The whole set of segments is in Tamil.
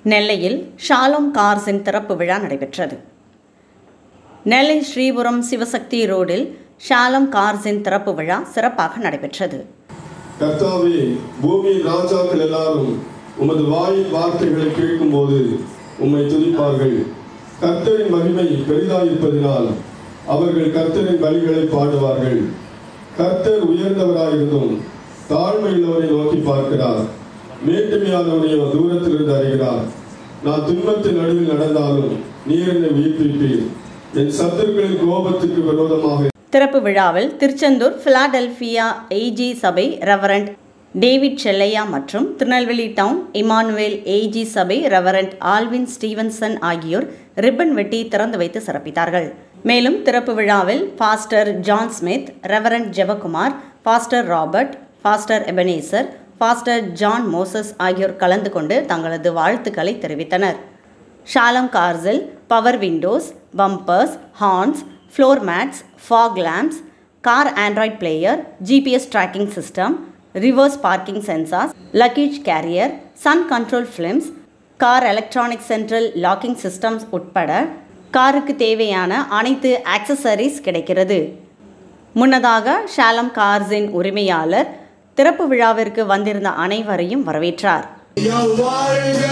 நெல்லையில் ஷாலோம் கார்ஸின் திறப்பு விழா நடைபெற்றது நெல்லை ஸ்ரீபுரம் சிவசக்தி ரோடில் ஷாலம் கார்ஸின் திறப்பு விழா சிறப்பாக நடைபெற்றது கர்த்தாவே பூமியின் ராஜாக்கள் எல்லாரும் உமது வாயின் வார்த்தைகளை கேட்கும்போது உம்மை துதிப்பார்கள் கர்த்தரின் மகிமை பெரிதாயிருப்பதினால் அவர்கள் கர்த்தரின் பலிகளை பாடுவார்கள் கர்த்தர் உயர்ந்தவராயிருந்தும் தாழ்மையுள்ளவரை நோக்கி பார்க்கிறார் மேட்டுமையானவனையோ தூரத்திலிருந்து அறிகிறார் நான் துன்பத்தின் நடுவில் நடந்தாலும் நீர் என்னை உயிர்ப்பிப்பீர் என் சத்துருக்களின் கோபத்துக்கு விரோதமாக திறப்பு விழாவில் திருச்செந்தூர் பிலாடெல்பியா ஏஜி சபை ரெவரண்ட் டேவிட் செல்லையா மற்றும் திருநெல்வேலி டவுன் இமானுவேல் ஏஜி சபை ரெவரண்ட் ஆல்வின் ஸ்டீவன்சன் ஆகியோர் ரிப்பன் வெட்டி திறந்து வைத்து சிறப்பித்தார்கள் மேலும் திறப்பு விழாவில் pastor John Smith reverend Jebakumar pastor Robert pastor Ebenezer pastor John Moses ஆகியோர் கலந்து கொண்டு தங்களது வாழ்த்துக்களை தெரிவித்தனர் ஷாலம் கார்ஸில் power windows bumpers horns floor mats fog lamps car android player GPS tracking system reverse parking sensors luggage carrier sun control films car electronic central locking systems உட்பட காருக்கு தேவையான அனைத்து ஆக்சசரிஸ் கிடைக்கிறது முன்னதாக ஷாலம் கார்ஸின் உரிமையாளர் திறப்பு விழாவிற்கு வந்திருந்த அனைவரையும் வரவேற்றார் வாழ்க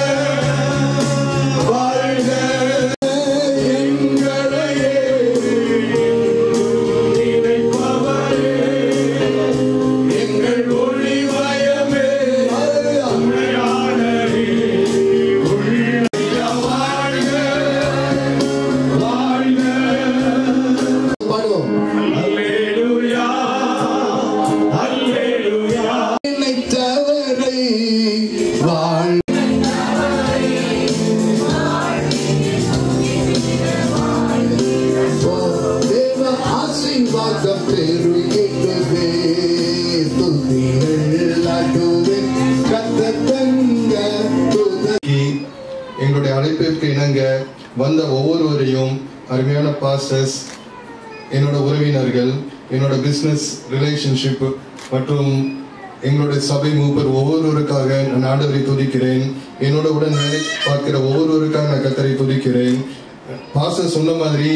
வாழ்க எங்களையே நினைப்பவரே எங்கள் ஒளிவயமே உண்மையானரே உள்ள வாழ்க வாழ்க பாடுவோம் அல்லேலூயா அல்லேலூயா நினைத்தவரை வாழ் தேவ ஆசீர்வாதம் பெருகிடுவே துதிகள் நடுவே கத்தங்க துதி எங்களுடைய அழைப்பிற்கு இணங்க வந்த ஒவ்வொருவரையும் அருமையான பாஸ்டர்ஸ் என்னோட உறவினர்கள் என்னோட பிஸ்னஸ் ரிலேஷன்ஷிப் மற்றும் எங்களுடைய சபை மூப்பர் ஒவ்வொருவருக்காக நான் ஆண்டவரை துதிக்கிறேன் என்னோட உடன் வேலை பார்க்கிற ஒவ்வொருவருக்காக நான் கத்தரை துதிக்கிறேன் பாஸ்டர் சொன்ன மாதிரி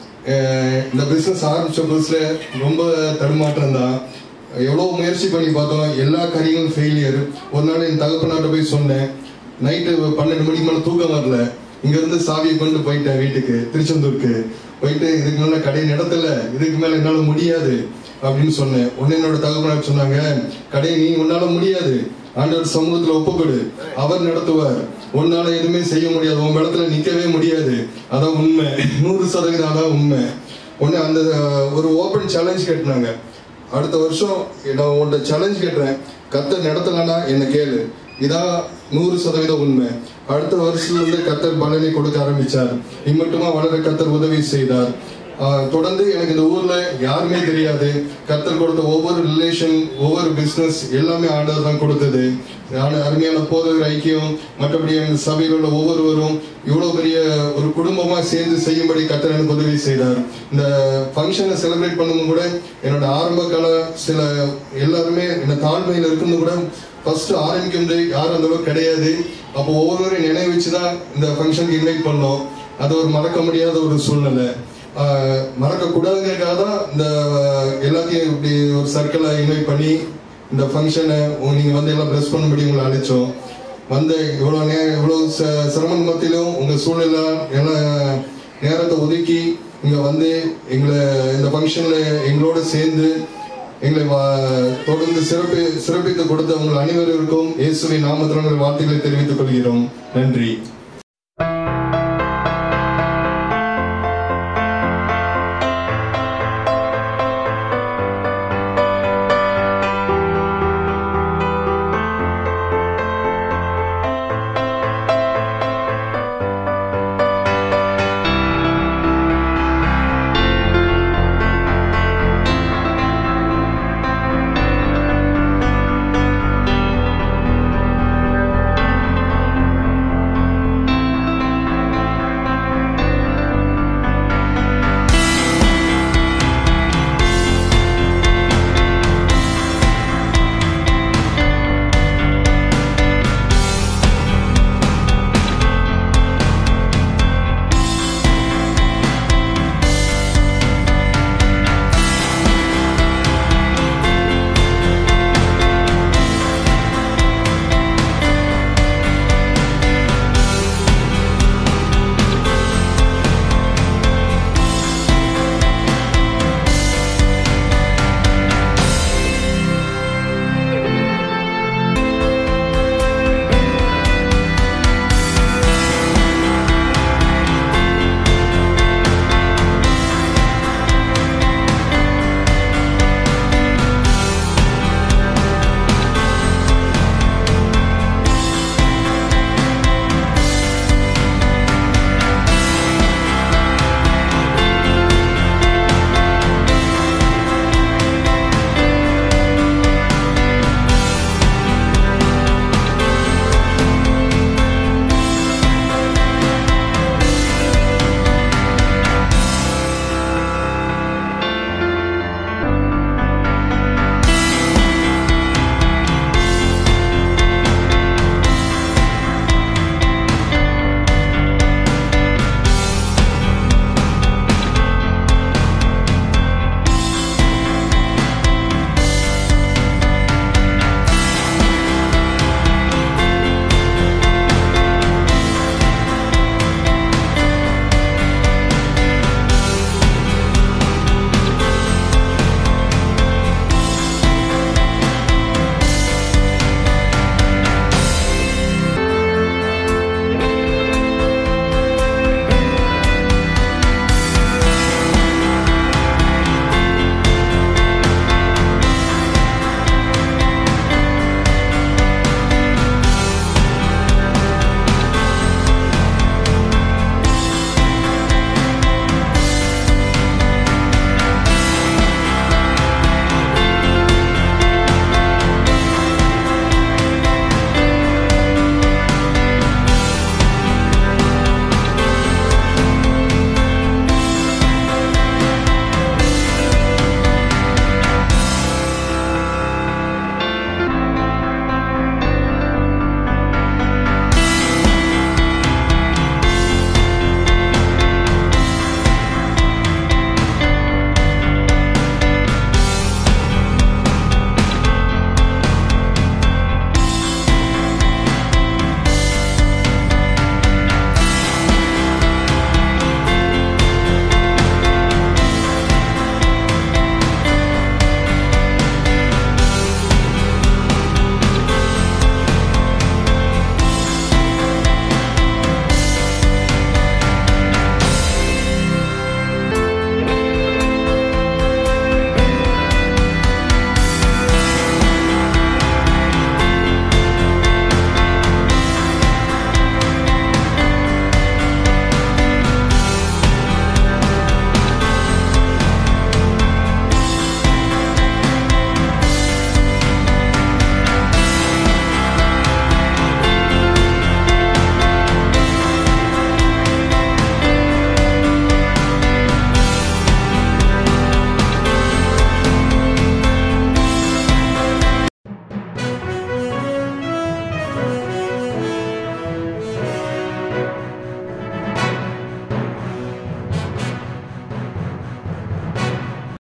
அஹ், இந்த பிஸ்னஸ் ஆரம்பிச்ச புதுசுல ரொம்ப தடுமாற்றம் தான் எவ்வளோ முயற்சி பண்ணி பார்த்தோம் எல்லா காரியங்களும் ஃபெயிலியர் ஒரு நாள் என் தகப்பனாட்ட போய் சொன்னேன் நைட்டு பன்னெண்டு மணிக்கு மேலே தூக்கம் வரல இங்க இருந்து சாவியை கொண்டு போயிட்டேன் வீட்டுக்கு திருச்செந்தூருக்கு போயிட்டு இதுக்கு மேல கடை நடத்தல இதுக்கு மேல என்னால முடியாது அப்படின்னு சொன்னேன் உடனே என்னோட தகவல் சொன்னாங்க கடை நீ உன்னால முடியாது ஆண்டவர் சமூகத்துல ஒப்புக்கொடு அவர் நடத்துவார் உன்னால எதுவுமே செய்ய முடியாது உன் இடத்துல நிக்கவே முடியாது அதான் உண்மை நூறு சதவீதம் அதான் உண்மை உடனே அந்த அஹ், ஒரு ஓப்பன் சேலஞ்ச் கேட்டாங்க அடுத்த வருஷம் நான் உன்கிட்ட சேலஞ்ச் கேட்டுறேன் கத்தர் நடத்தலன்னா என்ன கேளு இதான் நூறு சதவீதம் உண்மை அடுத்த வருஷத்துல இருந்து கத்தர் பலனை கொடுக்க ஆரம்பிச்சார் இம்மட்டுமா வளர கத்தர் உதவி செய்தார் ஆஹ் தொடர்ந்து எனக்கு இந்த ஊர்ல யாருமே தெரியாது கத்தர் கொடுத்த ஒவ்வொரு ரிலேஷன் ஒவ்வொரு பிசினஸ் எல்லாமே ஆண்டவர் தான் கொடுத்தது ஆன- அருமையான போதகர் ஐக்கியம் மற்றபடி எங்க சபையில் உள்ள ஒவ்வொருவரும் இவ்வளவு பெரிய ஒரு குடும்பமா சேர்ந்து செய்யும்படி கத்தர் எனக்கு உதவி செய்தார் இந்த ஃபங்க்ஷனை செலிப்ரேட் பண்ணும் கூட என்னோட ஆரம்ப கால சில எல்லாருமே என்ன தாழ்மையில் இருக்குன்னு கூட ஃபர்ஸ்ட் ஆரம்பிக்கும் போது யாரும் அந்த அளவுக்கு கிடையாது அப்போ ஒவ்வொருவரையும் நினைவு வச்சு தான் இந்த ஃபங்க்ஷனுக்கு இன்வைட் பண்ணோம் அது ஒரு மறக்க முடியாத ஒரு சூழ்நிலை ஆஹ் மறக்க கூடாதுங்கிறதுக்காக தான் இந்த எல்லாத்தையும் இப்படி ஒரு சர்க்கிளை இன்வைட் பண்ணி இந்த ஃபங்க்ஷனை நீங்க வந்து எல்லாம் ப்ரெஸ் பண்ணும்படி உங்களை அழைச்சோம் வந்து இவ்வளோ நே இவ்வளோ ச- சிரமம் மத்தியிலும் உங்க சூழ்நிலை எல்லாம் நேரத்தை ஒதுக்கி இங்க வந்து எங்களை இந்த ஃபங்க்ஷன்ல எங்களோட சேர்ந்து எங்களை வா- தொடர்ந்து சிறப்பி சிறப்பித்து கொடுத்த உங்கள் அனைவருக்கும் இயேசுவின் நாமத்தில் உங்கள் வார்த்தைகளை தெரிவித்துக் கொள்கிறோம் நன்றி